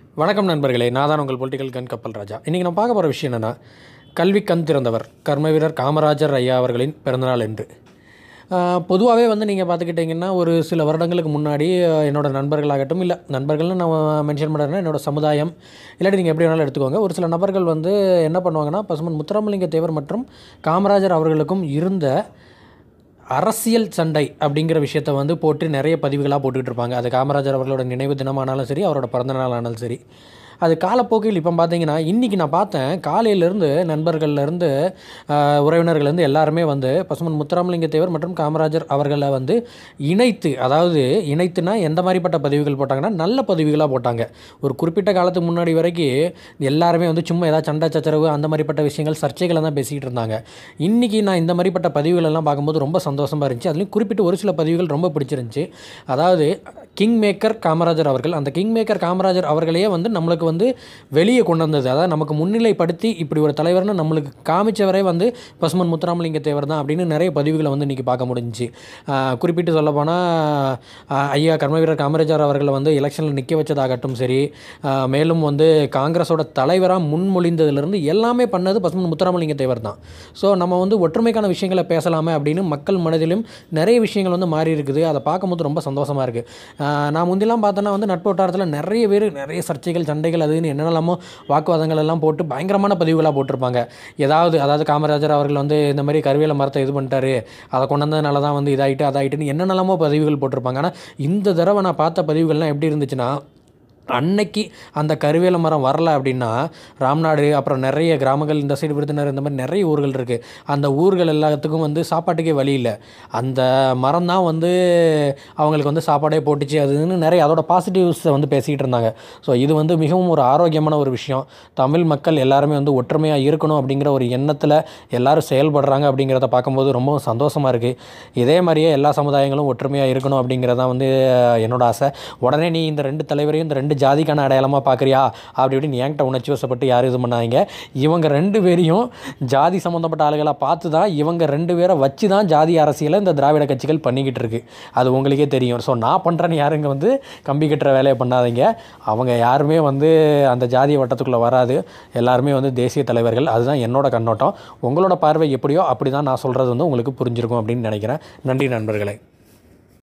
வணக்கம் நண்பர்களே நான் தான் உங்கள் பொலிட்டிக்கல் கன் கப்பல் ராஜா இன்றைக்கி நான் பார்க்க போகிற விஷயம் என்னென்னா கல்வி கண் திறந்தவர் கர்ம வீரர் காமராஜர் ஐயா அவர்களின் பிறந்தநாள் என்று பொதுவாகவே வந்து நீங்கள் பார்த்துக்கிட்டிங்கன்னா ஒரு சில வருடங்களுக்கு முன்னாடி ஆஹ், என்னோட நண்பர்களாகட்டும் இல்லை நண்பர்கள்னு நான் மென்ஷன் பண்ணுறேன்னா என்னோட சமுதாயம் இல்லாட்டி நீங்கள் எப்படி வேணாலும் எடுத்துக்கோங்க ஒரு சில நபர்கள் வந்து என்ன பண்ணுவாங்கன்னா பசுமன் முத்துராமலிங்க தேவர் மற்றும் காமராஜர் அவர்களுக்கும் இருந்த அரசியல் சண்டை அப்படிங்கிற விஷயத்தை வந்து போட்டு நிறைய பதிவுகளாக போட்டுக்கிட்டு இருப்பாங்க அது காமராஜர் அவர்களோட நினைவு தினமானாலும் சரி அவரோட பிறந்த நாள் ஆனாலும் சரி அது காலப்போக்கில் இப்போ பார்த்தீங்கன்னா இன்றைக்கி நான் பார்த்தேன் காலையிலேருந்து நண்பர்கள்லேருந்து உறவினர்கள்லேருந்து எல்லாருமே வந்து பசுமன் முத்துராமலிங்க தேவர் மற்றும் காமராஜர் அவர்களை வந்து இணைத்து அதாவது இணைத்துனா எந்த மாதிரிப்பட்ட பதிவுகள் போட்டாங்கன்னா நல்ல பதிவுகளாக போட்டாங்க ஒரு குறிப்பிட்ட காலத்துக்கு முன்னாடி வரைக்கும் எல்லாருமே வந்து சும்மா ஏதாவது சண்டை சச்சரவு அந்த மாதிரிப்பட்ட விஷயங்கள் சர்ச்சைகளை தான் பேசிக்கிட்டு இருந்தாங்க இன்றைக்கி நான் இந்த மாதிரிப்பட்ட பதிவுகள் எல்லாம் பார்க்கும்போது ரொம்ப சந்தோஷமாக இருந்துச்சு அதுலேயும் குறிப்பிட்டு ஒரு சில பதிவுகள் ரொம்ப பிடிச்சிருந்துச்சு அதாவது கிங் மேக்கர் காமராஜர் அவர்கள் அந்த கிங் மேக்கர் காமராஜர் அவர்களையே வந்து நம்மளுக்கு வந்து வெளியே கொண்டு வந்தது அதாவது நமக்கு முன்னிலைப்படுத்தி இப்படி ஒரு தலைவர்னு நம்மளுக்கு காமிச்சவரே வந்து பசுமன் முத்துராமலிங்க தேவர் தான் அப்படின்னு நிறைய பதிவுகளை வந்து இன்றைக்கி பார்க்க முடிஞ்சுச்சு ஆஹ் குறிப்பிட்டு சொல்லப்போனால் ஐயா கர்மவீரர் காமராஜர் அவர்களை வந்து எலெக்ஷனில் நிற்க வச்சதாகட்டும் சரி ஆஹ் மேலும் வந்து காங்கிரஸோட தலைவராக முன்மொழிந்ததுலேருந்து எல்லாமே பண்ணது பசுமன் முத்துராமலிங்க தேவர் தான் ஸோ நம்ம வந்து ஒற்றுமைக்கான விஷயங்களை பேசலாமே அப்படின்னு மக்கள் மனதிலும் நிறைய விஷயங்கள் வந்து மாறி இருக்குது அதை பார்க்கும்போது ரொம்ப சந்தோஷமாக இருக்குது நான் முந்திலாம் பார்த்தோன்னா வந்து நட்பு வட்டாரத்தில் நிறைய பேர் நிறைய சர்ச்சைகள் சண்டைகள் அதுன்னு என்னென்னலாமோ வாக்குவாதங்கள் எல்லாம் போட்டு பயங்கரமான பதிவுகளாக போட்டிருப்பாங்க ஏதாவது அதாவது காமராஜர் அவர்கள் வந்து இந்த மாதிரி கருவேல மரத்தை இது பண்ணிட்டாரு அதை கொண்டு வந்ததுனால தான் வந்து இதாகிட்டு அதாகிட்டுன்னு என்னென்னலாமோ பதிவுகள் போட்டிருப்பாங்க ஆனால் இந்த தடவை நான் பார்த்த பதிவுகள்லாம் எப்படி இருந்துச்சுன்னா அன்னைக்கு அந்த கருவேல மரம் வரல அப்படின்னா ராம்நாடு அப்புறம் நிறைய கிராமங்கள் இந்த சைடு விருதுநகர் இந்த மாதிரி நிறைய ஊர்கள் இருக்குது அந்த ஊர்கள் எல்லாத்துக்கும் வந்து சாப்பாட்டுக்கே வழி இல்லை அந்த மரம் தான் வந்து அவங்களுக்கு வந்து சாப்பாடே போட்டுச்சு அதுன்னு நிறைய அதோட பாசிட்டிவ்ஸை வந்து பேசிக்கிட்டு இருந்தாங்க ஸோ இது வந்து மிகவும் ஒரு ஆரோக்கியமான ஒரு விஷயம் தமிழ் மக்கள் எல்லாருமே வந்து ஒற்றுமையாக இருக்கணும் அப்படிங்கிற ஒரு எண்ணத்தில் எல்லாரும் செயல்படுறாங்க அப்படிங்கிறத பார்க்கும்போது ரொம்பவும் சந்தோஷமாக இருக்குது இதே மாதிரியே எல்லா சமுதாயங்களும் ஒற்றுமையாக இருக்கணும் அப்படிங்கிறதான் வந்து என்னோட ஆசை உடனே நீ இந்த ரெண்டு தலைவரையும் இந்த ரெண்டு ஜாதிக்கான அடையாளமாக பார்க்குறியா அப்படி இப்படின்னு என்கிட்ட உணர்ச்சி வசப்பட்டு யாரும் இது பண்ணாதீங்க இவங்க ரெண்டு பேரையும் ஜாதி சம்மந்தப்பட்ட ஆளுகளாக பார்த்து தான் இவங்க ரெண்டு பேரை வச்சு தான் ஜாதி அரசியலை இந்த திராவிட கட்சிகள் பண்ணிக்கிட்டு இருக்கு அது உங்களுக்கே தெரியும் ஸோ நான் பண்ணுறேன்னு யாரும் இங்கே வந்து கம்பி கட்டுற வேலையை பண்ணாதீங்க அவங்க யாருமே வந்து அந்த ஜாதிய வட்டத்துக்குள்ளே வராது எல்லாருமே வந்து தேசிய தலைவர்கள் அதுதான் என்னோட கண்ணோட்டம் உங்களோட பார்வை எப்படியோ அப்படி தான் நான் சொல்கிறது வந்து உங்களுக்கு புரிஞ்சிருக்கும் அப்படின்னு நினைக்கிறேன் நன்றி நண்பர்களே